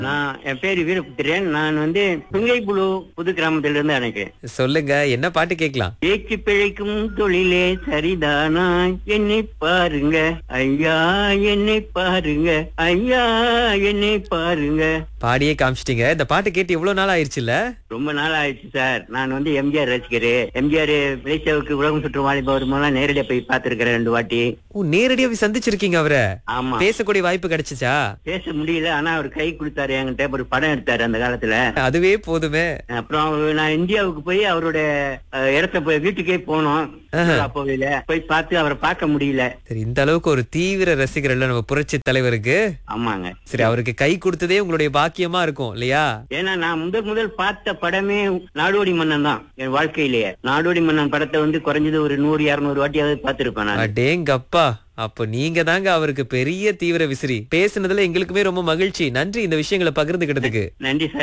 நான் என் பேரு வீரபுத்திரன் நான் வந்து புங்கை புது கிராமத்துல இருந்து அணைக்கிறேன் சொல்லுங்க என்ன பாட்டு கேட்கலாம் பேச்சு பிழைக்கும் தொழிலே சரிதானா என்னை பாருங்க ஐயா என்னை பாருங்க ஐயா என்னை பாருங்க பாடியே காமிச்சிட்டீங்க இந்த பாட்டு கேட்டு இவ்வளவு நாள் ஆயிருச்சுல்ல ரொம்ப நாள் ஆயிடுச்சு சார் நான் வந்து எம்ஜிஆர் ரசிகரு எம்ஜிஆர் விளைச்சவுக்கு உலகம் சுற்றும் வாலிப வரும்போது நேரடியா போய் பார்த்திருக்கிறேன் ரெண்டு வாட்டி ஓ நேரடியா போய் சந்திச்சிருக்கீங்க அவரை ஆமா பேசக்கூடிய வாய்ப்பு கிடைச்சுச்சா பேச முடியல ஆனா அவர் கை கொடுத்தாரு என்கிட்ட ஒரு படம் எடுத்தாரு அந்த காலத்துல அதுவே போதுமே அப்புறம் அவரு- நான் இந்தியாவுக்கு போய் அவருடைய அஹ், இடத்த போய் வீட்டுக்கே போனோம் அப்போவில போய் பார்த்து அவரை பார்க்க முடியல சரி இந்த அளவுக்கு ஒரு தீவிர ரசிகர் இல்ல நம்ம புரட்சி தலைவருக்கு ஆமாங்க சரி அவருக்கு கை கொடுத்ததே உங்களுடைய பாக்கியமா இருக்கும் இல்லையா ஏன்னா நான் முதல் முதல் பார்த்த படமே நாடோடி மன்னன் தான் என் வாழ்க்கையிலேயே நாடோடி மன்னன் படத்தை வந்து குறைஞ்சது ஒரு நூறு இருநூறு வாட்டியாவது பார்த்திருப்பேன் நான் அடேங்கப்பா அப்ப நீங்க தாங்க அவருக்கு பெரிய தீவிர விசிறி பேசுனதுல எங்களுக்குமே ரொம்ப மகிழ்ச்சி நன்றி இந்த விஷயங்களை பகிர்ந்துகிட்டதுக்கு நன்றி சார்